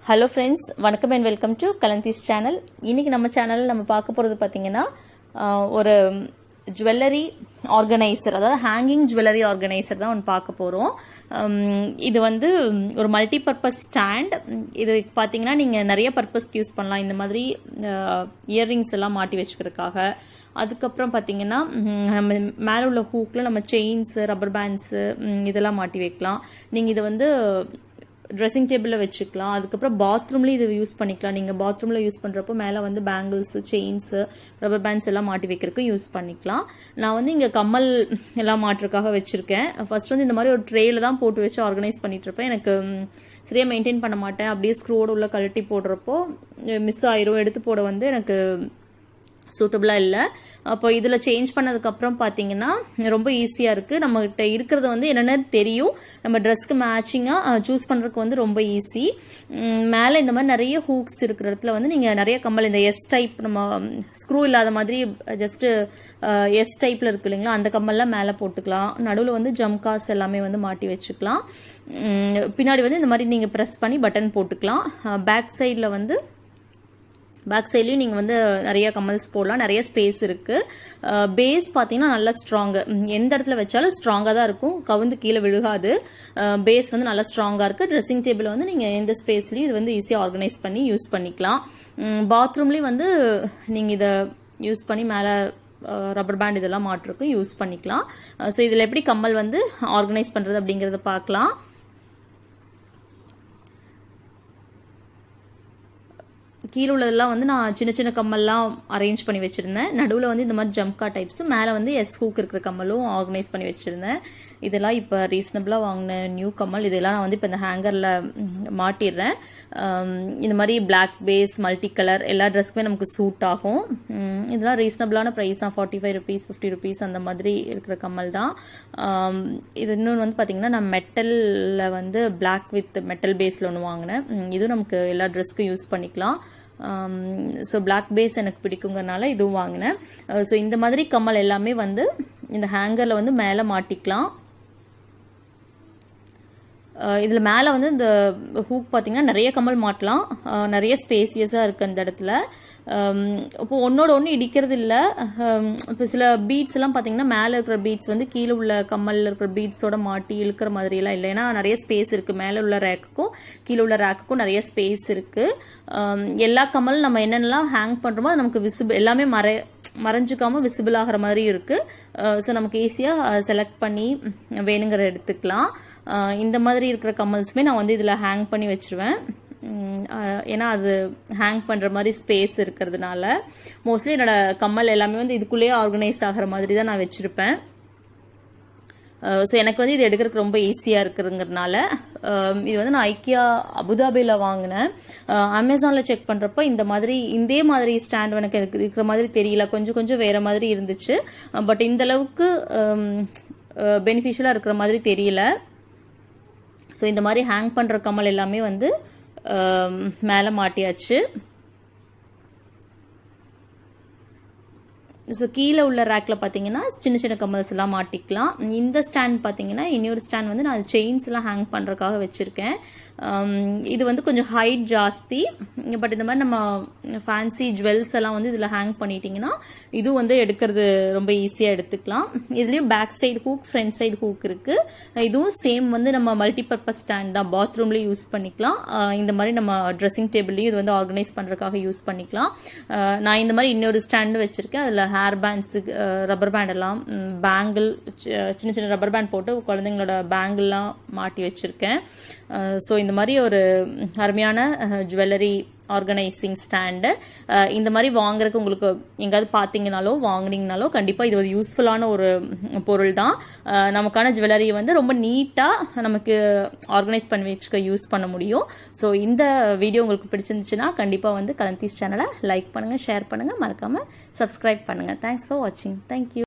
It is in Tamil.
ஹலோ ஃப்ரெண்ட்ஸ் வணக்கம் அண்ட் வெல்கம் டு கலந்தீஸ் சேனல் இன்னைக்கு நம்ம சேனலில் நம்ம பார்க்க போகிறது பார்த்தீங்கன்னா ஆஹ், ஒரு ஜுவல்லரி ஆர்கனைசர் அதாவது ஹேங்கிங் ஜுவல்லரி ஆர்கனைசர் தான் ஒன்று பார்க்க போகிறோம் இது வந்து ஒரு மல்டி பர்பஸ் ஸ்டாண்ட் இது பார்த்தீங்கன்னா நீங்கள் நிறைய பர்பஸ்க்கு யூஸ் பண்ணலாம் இந்த மாதிரி இயர்ரிங்ஸ் எல்லாம் மாட்டி வச்சுக்கிறதுக்காக அதுக்கப்புறம் பார்த்தீங்கன்னா ம், நம்ம மேலே உள்ள ஹூக்கில் நம்ம செயின்ஸு ரப்பர் பேண்ட்ஸு இதெல்லாம் மாட்டி வைக்கலாம் நீங்கள் இதை வந்து ட்ரெஸ்ஸிங் டேபிளில் வச்சுக்கலாம் அதுக்கப்புறம் பாத்ரூம்லேயும் இது யூஸ் பண்ணிக்கலாம் நீங்கள் பாத்ரூமில் யூஸ் பண்ணுறப்போ மேலே வந்து பேங்கிள்ஸு செயின்ஸு ரப்பர் பேண்ட்ஸ் எல்லாம் மாட்டி வைக்கிறதுக்கு யூஸ் பண்ணிக்கலாம் நான் வந்து இங்கே கம்மல் எல்லாம் மாட்டுறதுக்காக வச்சுருக்கேன் ஃபர்ஸ்ட் வந்து இந்த மாதிரி ஒரு ட்ரேல தான் போட்டு வச்சு ஆர்கனைஸ் பண்ணிட்டு இருப்பேன் எனக்கு ம், சரியா மெயின்டைன் பண்ண மாட்டேன் அப்படியே ஸ்க்ரூவோட உள்ள கழட்டி போடுறப்போ மிஸ் ஆயிரும் எடுத்து போட வந்து எனக்கு சூட்டபிளாக இல்லை அப்போ இதில் சேஞ்ச் பண்ணதுக்கப்புறம் பார்த்தீங்கன்னா ரொம்ப ஈஸியாக இருக்குது நம்மகிட்ட இருக்கிறது வந்து என்னென்ன தெரியும் நம்ம ட்ரெஸ்க்கு மேட்சிங்காக சூஸ் பண்ணுறதுக்கு வந்து ரொம்ப ஈஸி மேலே இந்த மாதிரி நிறைய ஹூக்ஸ் இருக்கிற இடத்துல வந்து நீங்கள் நிறைய கம்மல் இந்த எஸ் டைப் நம்ம ஸ்க்ரூ இல்லாத மாதிரி ஜஸ்ட்டு எஸ் டைப்பில் இருக்கு இல்லைங்களா அந்த கம்மல்லாம் மேலே போட்டுக்கலாம் நடுவில் வந்து ஜம்காஸ் எல்லாமே வந்து மாட்டி வச்சுக்கலாம் உம், பின்னாடி வந்து இந்த மாதிரி நீங்கள் ப்ரெஸ் பண்ணி பட்டன் போட்டுக்கலாம் பேக் சைடில் வந்து பேக் சைட்லையும் நீங்கள் வந்து நிறைய கம்மல்ஸ் போடலாம் நிறைய ஸ்பேஸ் இருக்கு பேஸ் பார்த்தீங்கன்னா நல்லா ஸ்ட்ராங்கு எந்த இடத்துல வச்சாலும் ஸ்ட்ராங்காக தான் இருக்கும் கவுந்து கீழே விழுகாது பேஸ் வந்து நல்லா ஸ்ட்ராங்காக இருக்கு ட்ரெஸ்ஸிங் டேபிள் வந்து நீங்கள் எந்த ஸ்பேஸ்லையும் இது வந்து ஈஸியாக ஆர்கனைஸ் பண்ணி யூஸ் பண்ணிக்கலாம் பாத்ரூம்லேயும் வந்து நீங்கள் இதை யூஸ் பண்ணி மேலே ரப்பர் பேண்ட் இதெல்லாம் மாட்டிருக்கும் யூஸ் பண்ணிக்கலாம் ஸோ இதில் எப்படி கம்மல் வந்து ஆர்கனைஸ் பண்ணுறது அப்படிங்கிறத பார்க்கலாம் கீழே உள்ளதெல்லாம் வந்து நான் சின்ன சின்ன கம்மல்லாம் அரேஞ்ச் பண்ணி வச்சிருந்தேன் நடுவில் வந்து இந்த மாதிரி ஜம்கா டைப்ஸும் மேலே வந்து எஸ் ஹூக் இருக்கிற கம்மலும் ஆர்கனைஸ் பண்ணி வச்சிருந்தேன் இதெல்லாம் இப்போ ரீசனபிளாக வாங்கின நியூ கம்மல் இதெல்லாம் நான் வந்து இப்போ இந்த ஹேங்கரில் மாட்டிடுறேன் ஆம், இந்த மாதிரி பிளாக் பேஸ் மல்டி கலர் எல்லா ட்ரெஸ்க்குமே நமக்கு சூட் ஆகும் உம், இதெல்லாம் ரீசனபிளான ப்ரைஸ் தான் forty five rupees fifty rupees அந்த மாதிரி இருக்கிற கம்மல் தான் ஆம், இது இன்னொன்று வந்து பார்த்தீங்கன்னா நான் மெட்டலில் வந்து பிளாக் வித் மெட்டல் பேஸில் ஒன்று வாங்கினேன் உம், இதுவும் நமக்கு எல்லா ட்ரெஸ்க்கும் யூஸ் பண்ணிக்கலாம் ஸோ பிளாக் பேஸ் எனக்கு பிடிக்குங்கிறனால இதுவும் வாங்கினேன் ஸோ இந்த மாதிரி கம்மல் எல்லாமே வந்து இந்த ஹேங்கரில் வந்து மேலே மாட்டிக்கலாம் இதில் மேலே வந்து இந்த ஹூக் பார்த்தீங்கன்னா நிறைய கம்மல் மாட்டலாம் அஹ் நிறைய ஸ்பேசியஸாக இருக்குது அந்த இடத்துல இப்போ ஒன்னோட ஒன்று இடிக்கிறது இல்லை இப்போ சில பீட்ஸ் எல்லாம் பார்த்தீங்கன்னா மேலே இருக்கிற பீட்ஸ் வந்து கீழே உள்ள கம்மலில் இருக்கிற பீட்ஸோட மாட்டி இழுக்கிற மாதிரி எல்லாம் இல்லை ஏன்னா நிறைய ஸ்பேஸ் இருக்குது மேலே உள்ள ரேக்குக்கும் கீழே உள்ள ரேக்குக்கும் நிறைய ஸ்பேஸ் இருக்குது எல்லா கம்மல் நம்ம என்னென்னலாம் ஹேங் பண்ணுறோமோ அது நமக்கு விசிபிள் எல்லாமே மறை மறைஞ்சிக்காம விசிபிள் ஆகிற மாதிரி இருக்கு ஸோ நமக்கு ஈஸியாக செலக்ட் பண்ணி வேணுங்கிற எடுத்துக்கலாம் அஹ் இந்த மாதிரி இருக்கிற கம்மல்ஸுமே நான் வந்து இதில் ஹேங் பண்ணி வச்சிருவேன் உம், அஹ் ஏன்னா அது ஹேங் பண்ணுற மாதிரி ஸ்பேஸ் இருக்கிறதுனால மோஸ்ட்லி என்னோட கம்மல் எல்லாமே வந்து இதுக்குள்ளேயே ஆர்கனைஸ் ஆகிற மாதிரி தான் நான் வச்சிருப்பேன் ஸோ எனக்கு வந்து இது எடுக்கிறதுக்கு ரொம்ப ஈஸியாக இருக்குதுங்கிறதுனால அஹ் இது வந்து நான் ஐக்கியா அபுதாபியில் வாங்கினேன் அமேசானில் செக் பண்ணுறப்ப இந்த மாதிரி இதே மாதிரி ஸ்டாண்ட் எனக்கு எனக்கு இருக்கிற மாதிரி தெரியல கொஞ்சம் கொஞ்சம் வேற மாதிரி இருந்துச்சு பட் இந்த அளவுக்கு பெனிஃபிஷியலாக இருக்கிற மாதிரி தெரியல ஸோ இந்த மாதிரி ஹேங் பண்ணுற கம்மல் எல்லாமே வந்து மேலே மாட்டியாச்சு ஸோ கீழே உள்ள ரேக்கில் பார்த்தீங்கன்னா சின்ன சின்ன கம்மல்ஸ் எல்லாம் மாட்டிக்கலாம் இந்த ஸ்டாண்ட் பார்த்தீங்கன்னா இன்னொரு ஸ்டாண்ட் வந்து நான் செயின்ஸ் எல்லாம் ஹேங் பண்ணுறதுக்காக வச்சுருக்கேன் இது வந்து கொஞ்சம் ஹைட் ஜாஸ்தி பட் இந்த மாதிரி நம்ம ஃபேன்சி ஜுவல்ஸ் எல்லாம் வந்து இதில் ஹேங் பண்ணிட்டீங்கன்னா இதுவும் வந்து எடுக்கிறது ரொம்ப ஈஸியாக எடுத்துக்கலாம் இதுலேயும் back side hook front side hook இருக்குது இதுவும் சேம் வந்து நம்ம மல்டிபர்பஸ் ஸ்டாண்ட் தான் பாத்ரூம்லேயும் யூஸ் பண்ணிக்கலாம் அஹ் இந்த மாதிரி நம்ம ட்ரெஸ்ஸிங் டேபிள்லையும் இது வந்து ஆர்கனைஸ் பண்ணுறதுக்காக யூஸ் பண்ணிக்கலாம் அஹ் நான் இந்த மாதிரி இன்னொரு ஸ்டாண்டு வச்சுருக்கேன் அதில் ஹேர் பேண்ட்ஸு ரப்பர் பேண்ட் எல்லாம் பேங்கிள் சின்ன சின்ன ரப்பர் பேண்ட் போட்டு குழந்தைங்களோட பேங்கிள்லாம் மாட்டி வச்சுருக்கேன் ஸோ இந்த மாதிரி ஒரு அருமையான ஜுவல்லரி ஆர்கனைசிங் ஸ்டாண்டு இந்த மாதிரி வாங்குறதுக்கு உங்களுக்கு எங்காவது பார்த்தீங்கனாலோ வாங்குனீங்கனாலோ கண்டிப்பாக இது ஒரு யூஸ்ஃபுல்லான ஒரு பொருள் தான் அஹ் நமக்கான ஜுவல்லரியை வந்து ரொம்ப நீட்டாக நமக்கு ஆர்கனைஸ் பண்ணி வச்சுக்க யூஸ் பண்ண முடியும் ஸோ இந்த வீடியோ உங்களுக்கு பிடிச்சிருந்துச்சுன்னா கண்டிப்பாக வந்து கலந்தீஸ் சேனலை லைக் பண்ணுங்கள் ஷேர் பண்ணுங்கள் மறக்காமல் சப்ஸ்கிரைப் பண்ணுங்கள் தேங்க்ஸ் ஃபார் வாட்சிங் தேங்க்யூ